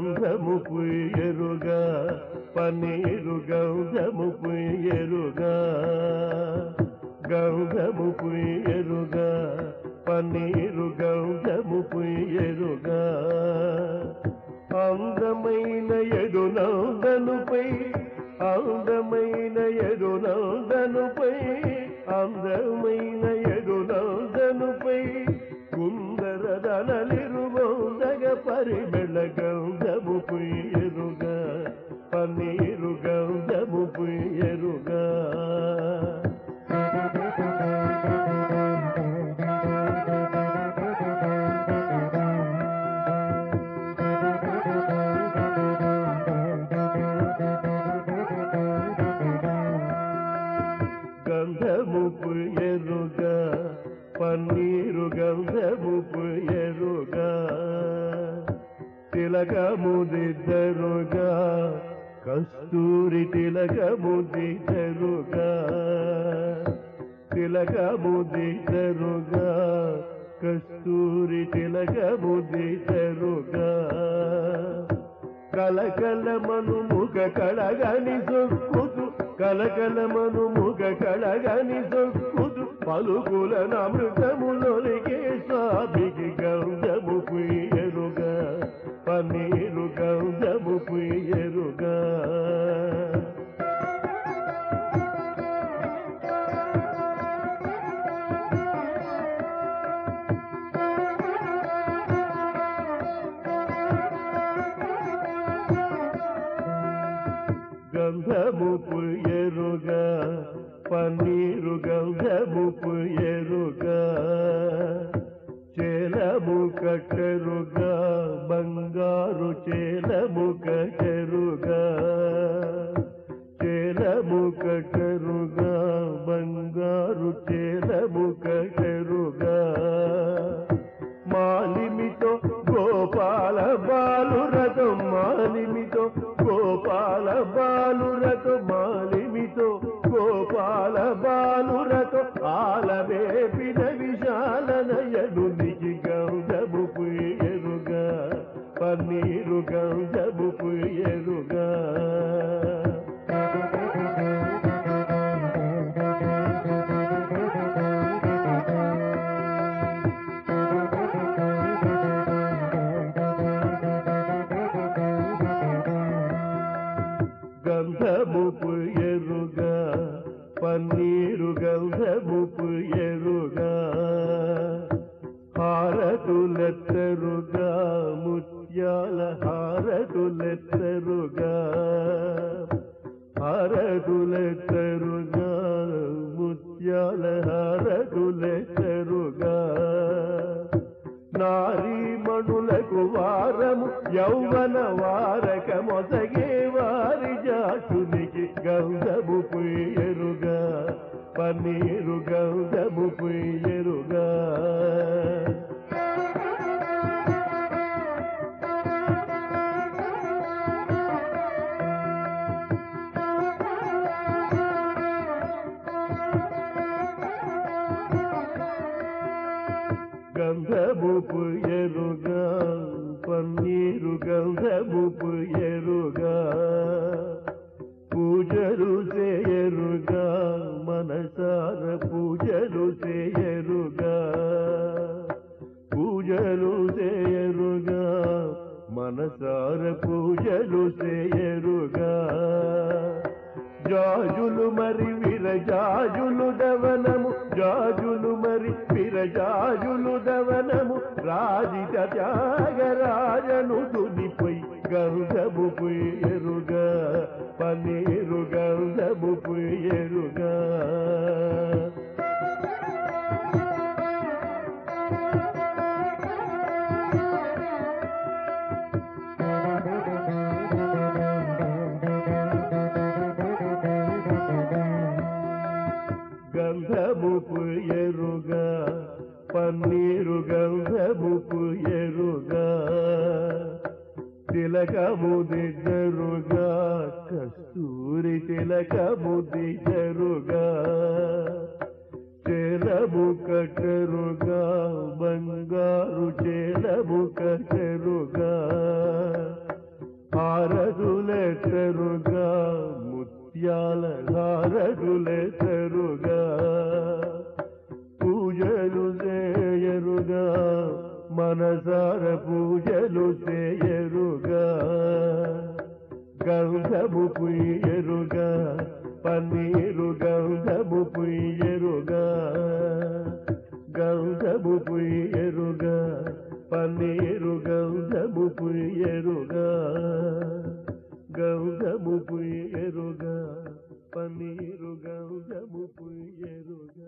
గంధము పుయ్యరుగా పన్నీరు గంధము పుయ్యరుగా గంధము పుయ్యరుగా పన్నీరు గంధము పుయ్యరుగా అందమైన ఎడునందనుపై అందమైన ఎడునందనుపై అందమైన ఎడునందనుపై కుందరదనలిరువందగ పరిమళ గంధము పుయ్యరుగా పన్నీరు గంధము పుయ్యరుగా గంధము పుయ్యరుగా పన్నీరు గంధము పుయ్యరుగా తిలకము దిద్దరుగా కస్తూరి తిలకము దిద్దరుగా తిలకము దిద్దరుగా కస్తూరి తిలకము దిద్దరుగా కలకలమను ముఖ కళగని సొక్కుతు కలకలమను ముఖ కళగని సొక్కుతు పలుకుల నమృతములొలిగే స్వామికి గంధము పుయ్యరుగా పన్నీరు గంధము పుయ్యరుగా గంధము పుయ్యరుగా పన్నీరు గంధము పుయ్యరుగా చేలము కట్టరుగా బంగారు చేలము కట్టరుగా చేలము కట్టరుగా బంగారు చేలము కట్టరుగా మాలిమితో గోపాల బాలురతో మాలిమితో గోపాల బాలురతో మాలిమితో గోపాల బాలురతో ఆలవేపిన విశాల నయనునికి గౌజము పుయ్యరుగా పన్నీరు గౌజము పుయ్యరుగా గంధము పుయ్యరుగా పన్నీరు గంధము పుయ్యరుగా హారతులెత్తరుగా ముత్యాల హారతులెత్తరుగా హారతులెత్తరుగా ముత్యాల హారతులెత్తరుగా నారీమణులకు వారము యౌవన వారక మొసగే వారి జాతునికి గౌదము పుయ్యరుగా పన్నీరు గౌదము పుయ్యరుగా గంధము పుయ్యరుగా పన్నీరు గంధము పుయ్యరుగా పూజలు చేయరుగా మనసార పూజలు చేయరుగా పూజలు చేయరుగా మనసార పూజలు చేయరుగా జాజులు మరి విరజాజులు దవనము జాజులు మరి విరజాజులు దవనము రాజిత త్యాగరాజను తునిపోయి గంధము పుయ్యరుగా పన్నీరు గంధము పుయ్యరుగా గంధము పుయ్యరుగా పన్నీరు గంధము పుయ్యరుగా తిలకము దిద్దరుగా కస్తూరి తిలకము దిద్దరుగా చేలము కట్టరుగా బంగారు చేలము కట్టరుగా మనసార పూజలు చేయరుగా గంధము పుయ్యరుగా పన్నీరు గంధము పుయ్యరుగా గంధము పుయ్యరుగా పన్నీరు గంధము పుయ్యరుగా గంధము పుయ్యరుగా పన్నీరు గంధము పుయ్యరుగా